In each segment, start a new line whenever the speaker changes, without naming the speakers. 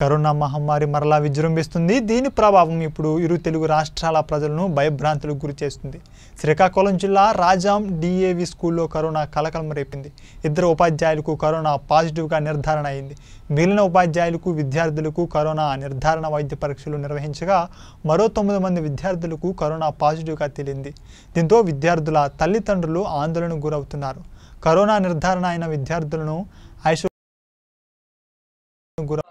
corona మహమ్మారి మరలా విజృంభిస్తుంది దీని ప్రభావం ఇప్పుడు ఇరు తెలుగు రాష్ట్రాల ప్రజలను భయభ్రాంతులకు గురి చేస్తుంది శ్రీకాకుళం జిల్లా రాజాం డిఏవి స్కూల్లో కరోనా కలకలం రేపింది ఇద్దరు ఉపాధ్యాయులకు కరోనా పాజిటివ్గా నిర్ధారణ అయింది మిగిలిన ఉపాధ్యాయులకు విద్యార్థులకు కరోనా నిర్ధారణ వైద్య పరీక్షలు నిర్వహించగా మరో తొమ్మిది మంది విద్యార్థులకు కరోనా పాజిటివ్గా తేలింది దీంతో విద్యార్థుల తల్లిదండ్రులు ఆందోళనకు గురవుతున్నారు కరోనా నిర్ధారణ అయిన విద్యార్థులను ఐసో గుర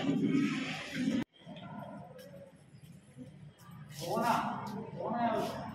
పోనా పోనా